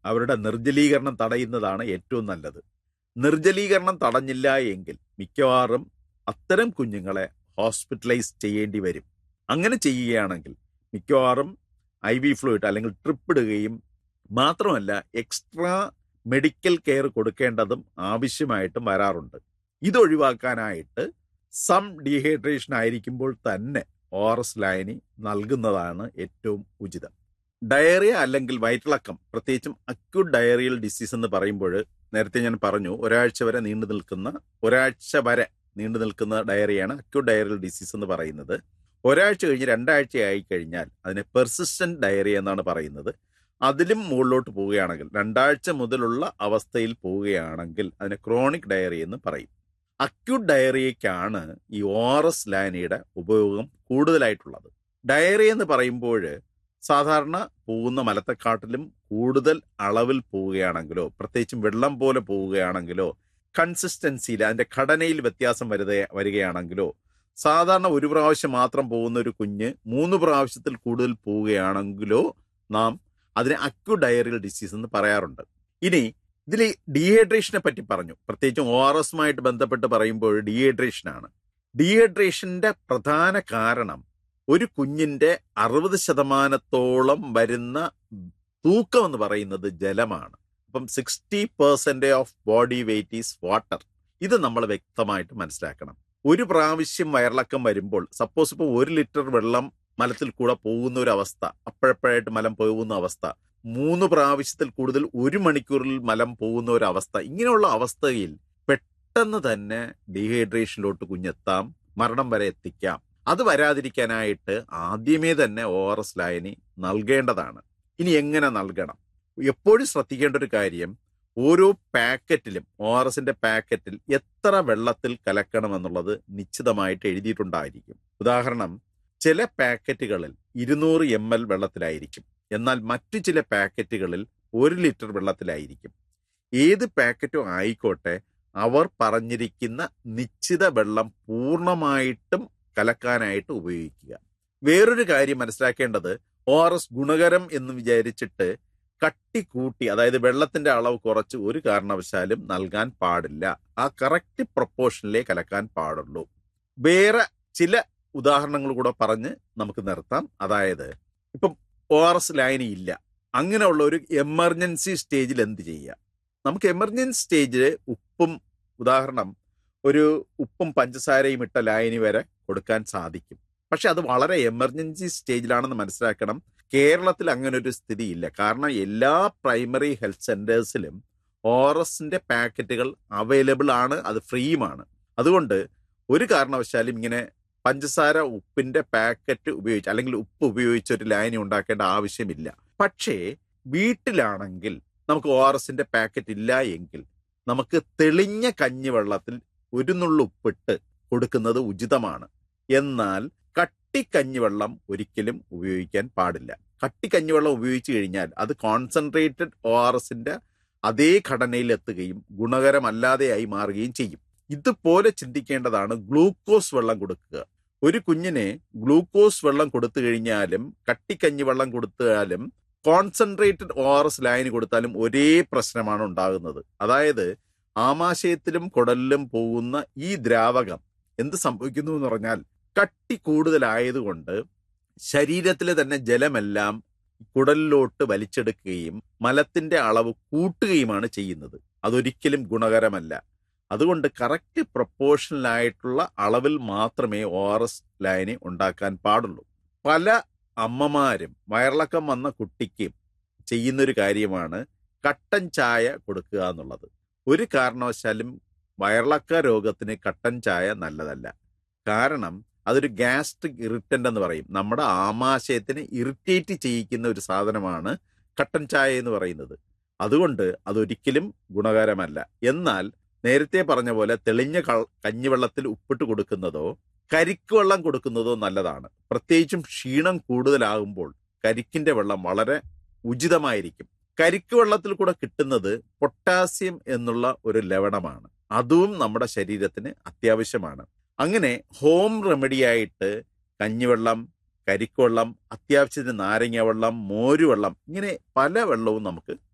അവരുടെ നിർജ്ജലീകരണം തടയുന്നതാണ് ഏറ്റവും നല്ലത് നിർജ്ജലീകരണം തടഞ്ഞില്ല എങ്കിൽ മിക്കവാറും അത്തരം കുഞ്ഞുങ്ങളെ ഹോസ്പിറ്റലൈസ് ചെയ്യേണ്ടി വരും അങ്ങനെ ചെയ്യുകയാണെങ്കിൽ മിക്കവാറും ഐ വി ഫ്ലൂയിഡ് അല്ലെങ്കിൽ ട്രിപ്പ് ഇടുകയും മാത്രമല്ല എക്സ്ട്രാ മെഡിക്കൽ കെയർ കൊടുക്കേണ്ടതും ആവശ്യമായിട്ടും വരാറുണ്ട് ഇതൊഴിവാക്കാനായിട്ട് സം ഡീഹൈഡ്രേഷൻ ആയിരിക്കുമ്പോൾ തന്നെ ഒ ആർ എസ് ലൈനി നൽകുന്നതാണ് ഏറ്റവും ഉചിതം ഡയറിയ അല്ലെങ്കിൽ വയറ്റിളക്കം പ്രത്യേകിച്ചും അക്യൂട്ട് ഡയറിയൽ ഡിസീസ് എന്ന് പറയുമ്പോൾ നേരത്തെ ഞാൻ പറഞ്ഞു ഒരാഴ്ച വരെ നീണ്ടു നിൽക്കുന്ന ഒരാഴ്ച വരെ നീണ്ടു നിൽക്കുന്ന ഡയറിയാണ് അക്യൂട്ട് ഡയറിയൽ ഡിസീസ് എന്ന് പറയുന്നത് ഒരാഴ്ച കഴിഞ്ഞ് രണ്ടാഴ്ച ആയി കഴിഞ്ഞാൽ അതിനെ പെർസിസ്റ്റന്റ് ഡയറിയ എന്നാണ് പറയുന്നത് അതിലും മുകളിലോട്ട് പോവുകയാണെങ്കിൽ രണ്ടാഴ്ച മുതലുള്ള അവസ്ഥയിൽ പോവുകയാണെങ്കിൽ അതിനെ ക്രോണിക് ഡയറി എന്ന് പറയും അക്യൂട്ട് ഡയറിയയ്ക്കാണ് ഈ ഒ ആർ എസ് ലാനിയുടെ ഉപയോഗം കൂടുതലായിട്ടുള്ളത് ഡയറി എന്ന് പറയുമ്പോൾ സാധാരണ പോകുന്ന മലത്തെക്കാട്ടിലും കൂടുതൽ അളവിൽ പോവുകയാണെങ്കിലോ പ്രത്യേകിച്ചും വെള്ളം പോലെ പോവുകയാണെങ്കിലോ കൺസിസ്റ്റൻസിയിൽ അതിന്റെ ഘടനയിൽ വ്യത്യാസം വരുത വരികയാണെങ്കിലോ സാധാരണ ഒരു പ്രാവശ്യം മാത്രം പോകുന്ന ഒരു കുഞ്ഞ് മൂന്ന് പ്രാവശ്യത്തിൽ കൂടുതൽ പോവുകയാണെങ്കിലോ നാം അതിനെ അക്യൂ ഡയറിയൽ ഡിസീസ് എന്ന് പറയാറുണ്ട് ഇനി ഇതിൽ ഡീഹൈഡ്രേഷനെ പറ്റി പറഞ്ഞു പ്രത്യേകിച്ചും ഒ ആർ എസുമായിട്ട് ബന്ധപ്പെട്ട് പറയുമ്പോൾ ഡീഹൈഡ്രേഷൻ ആണ് ഡീഹൈഡ്രേഷന്റെ പ്രധാന കാരണം ഒരു കുഞ്ഞിന്റെ അറുപത് ശതമാനത്തോളം വരുന്ന തൂക്കം എന്ന് പറയുന്നത് ജലമാണ് അപ്പം sixty percent of body weight is water ഇത് നമ്മൾ വ്യക്തമായിട്ട് മനസ്സിലാക്കണം ഒരു പ്രാവശ്യം വയറിളക്കം വരുമ്പോൾ സപ്പോസ് ഇപ്പോൾ ഒരു ലിറ്റർ വെള്ളം മലത്തിൽ കൂടെ പോകുന്ന ഒരു അവസ്ഥ അപ്പോഴപ്പോഴായിട്ട് മലം പോകുന്ന അവസ്ഥ മൂന്ന് പ്രാവശ്യത്തിൽ കൂടുതൽ ഒരു മണിക്കൂറിൽ മലം പോകുന്ന ഒരു അവസ്ഥ ഇങ്ങനെയുള്ള അവസ്ഥയിൽ പെട്ടെന്ന് തന്നെ ഡീഹൈഡ്രേഷനിലോട്ട് കുഞ്ഞെത്താം മരണം വരെ എത്തിക്കാം അത് വരാതിരിക്കാനായിട്ട് ആദ്യമേ തന്നെ ഒ ആർ എസ് ലായനി നൽകേണ്ടതാണ് ഇനി എങ്ങനെ നൽകണം എപ്പോഴും ശ്രദ്ധിക്കേണ്ട ഒരു കാര്യം ഓരോ പാക്കറ്റിലും ഒ ആർ എസിന്റെ പാക്കറ്റിൽ എത്ര വെള്ളത്തിൽ കലക്കണം എന്നുള്ളത് നിശ്ചിതമായിട്ട് എഴുതിയിട്ടുണ്ടായിരിക്കും ഉദാഹരണം ചില പാക്കറ്റുകളിൽ ഇരുന്നൂറ് എം എൽ വെള്ളത്തിലായിരിക്കും എന്നാൽ മറ്റു ചില പാക്കറ്റുകളിൽ ഒരു ലിറ്റർ വെള്ളത്തിലായിരിക്കും ഏത് പാക്കറ്റും ആയിക്കോട്ടെ അവർ പറഞ്ഞിരിക്കുന്ന നിശ്ചിത വെള്ളം പൂർണ്ണമായിട്ടും കലക്കാനായിട്ട് ഉപയോഗിക്കുക വേറൊരു കാര്യം മനസ്സിലാക്കേണ്ടത് ഒ ആർ എസ് ഗുണകരം എന്ന് വിചാരിച്ചിട്ട് കട്ടി കൂട്ടി അതായത് വെള്ളത്തിന്റെ അളവ് കുറച്ച് ഒരു കാരണവശാലും നൽകാൻ പാടില്ല ആ കറക്റ്റ് പ്രൊപ്പോർഷനിലേ കലക്കാൻ പാടുള്ളൂ വേറെ ചില ഉദാഹരണങ്ങൾ കൂടെ പറഞ്ഞ് നമുക്ക് നിർത്താം അതായത് ഇപ്പം ഒ ആർ എസ് ലൈനി ഇല്ല അങ്ങനെയുള്ള ഒരു എമർജൻസി സ്റ്റേജിൽ എന്ത് ചെയ്യുക നമുക്ക് എമർജൻസി സ്റ്റേജിൽ ഉപ്പും ഉദാഹരണം ഒരു ഉപ്പും പഞ്ചസാരയും ഇട്ട ലായനി വരെ കൊടുക്കാൻ സാധിക്കും പക്ഷെ അത് വളരെ എമർജൻസി സ്റ്റേജിലാണെന്ന് മനസ്സിലാക്കണം കേരളത്തിൽ അങ്ങനെ ഒരു സ്ഥിതിയില്ല കാരണം എല്ലാ പ്രൈമറി ഹെൽത്ത് സെന്റേഴ്സിലും ഓർ എസിന്റെ പാക്കറ്റുകൾ അവൈലബിൾ ആണ് അത് ഫ്രീയുമാണ് അതുകൊണ്ട് ഒരു കാരണവശാലും ഇങ്ങനെ പഞ്ചസാര ഉപ്പിന്റെ പാക്കറ്റ് ഉപയോഗിച്ച് അല്ലെങ്കിൽ ഉപ്പ് ഉപയോഗിച്ച് ഒരു ലൈനി ഉണ്ടാക്കേണ്ട ആവശ്യമില്ല പക്ഷേ വീട്ടിലാണെങ്കിൽ നമുക്ക് ഒ ആർ എസിന്റെ പാക്കറ്റ് ഇല്ല എങ്കിൽ നമുക്ക് തെളിഞ്ഞ കഞ്ഞിവെള്ളത്തിൽ ഒരു നുള്ളു ഉപ്പിട്ട് കൊടുക്കുന്നത് ഉചിതമാണ് എന്നാൽ കട്ടിക്കഞ്ഞിവെള്ളം ഒരിക്കലും ഉപയോഗിക്കാൻ പാടില്ല കട്ടിക്കഞ്ഞിവെള്ളം ഉപയോഗിച്ചു കഴിഞ്ഞാൽ അത് കോൺസെൻട്രേറ്റഡ് ഒ ആർ എസിന്റെ അതേ ഘടനയിൽ എത്തുകയും ഗുണകരമല്ലാതെയായി മാറുകയും ചെയ്യും ഇതുപോലെ ചിന്തിക്കേണ്ടതാണ് ഗ്ലൂക്കോസ് വെള്ളം കൊടുക്കുക ഒരു കുഞ്ഞിനെ ഗ്ലൂക്കോസ് വെള്ളം കൊടുത്തു കഴിഞ്ഞാലും കട്ടിക്കഞ്ഞി വെള്ളം കൊടുത്താലും കോൺസെൻട്രേറ്റഡ് ഒ ആർ എസ് ലൈന് കൊടുത്താലും ഒരേ പ്രശ്നമാണ് ഉണ്ടാകുന്നത് അതായത് ആമാശയത്തിലും കുടലിലും പോകുന്ന ഈ ദ്രാവകം എന്ത് സംഭവിക്കുന്നു എന്ന് പറഞ്ഞാൽ കട്ടി കൂടുതലായതുകൊണ്ട് ശരീരത്തിലെ തന്നെ ജലമെല്ലാം കുടലിലോട്ട് വലിച്ചെടുക്കുകയും മലത്തിന്റെ അളവ് കൂട്ടുകയുമാണ് ചെയ്യുന്നത് അതൊരിക്കലും ഗുണകരമല്ല അതുകൊണ്ട് കറക്റ്റ് പ്രൊപ്പോർഷണലായിട്ടുള്ള അളവിൽ മാത്രമേ ഒ ആർ എസ് ലൈന് ഉണ്ടാക്കാൻ പാടുള്ളൂ പല അമ്മമാരും വയറിളക്കം വന്ന കുട്ടിക്ക് ചെയ്യുന്നൊരു കാര്യമാണ് കട്ടൻ ചായ കൊടുക്കുക എന്നുള്ളത് ഒരു കാരണവശാലും വയറിളക്ക രോഗത്തിന് കട്ടൻ ചായ നല്ലതല്ല കാരണം അതൊരു ഗ്യാസ്ട്രിക് ഇറിറ്റന്റ് എന്ന് പറയും നമ്മുടെ ആമാശയത്തിനെ ഇറിറ്റേറ്റ് ചെയ്യിക്കുന്ന ഒരു സാധനമാണ് കട്ടൻ ചായ എന്ന് പറയുന്നത് അതുകൊണ്ട് അതൊരിക്കലും ഗുണകരമല്ല എന്നാൽ നേരത്തെ പറഞ്ഞ പോലെ തെളിഞ്ഞ കഞ്ഞിവെള്ളത്തിൽ ഉപ്പിട്ട് കൊടുക്കുന്നതോ കരിക്ക് വെള്ളം കൊടുക്കുന്നതോ നല്ലതാണ് പ്രത്യേകിച്ചും ക്ഷീണം കൂടുതലാകുമ്പോൾ കരിക്കിന്റെ വെള്ളം വളരെ ഉചിതമായിരിക്കും കരിക്ക് വെള്ളത്തിൽ കൂടെ കിട്ടുന്നത് പൊട്ടാസ്യം എന്നുള്ള ഒരു ലവണമാണ് അതും നമ്മുടെ ശരീരത്തിന് അത്യാവശ്യമാണ് അങ്ങനെ ഹോം റെമഡിയായിട്ട് കഞ്ഞിവെള്ളം കരിക്കുവെള്ളം അത്യാവശ്യത്തിന് നാരങ്ങ വെള്ളം മോരുവെള്ളം ഇങ്ങനെ പല വെള്ളവും നമുക്ക്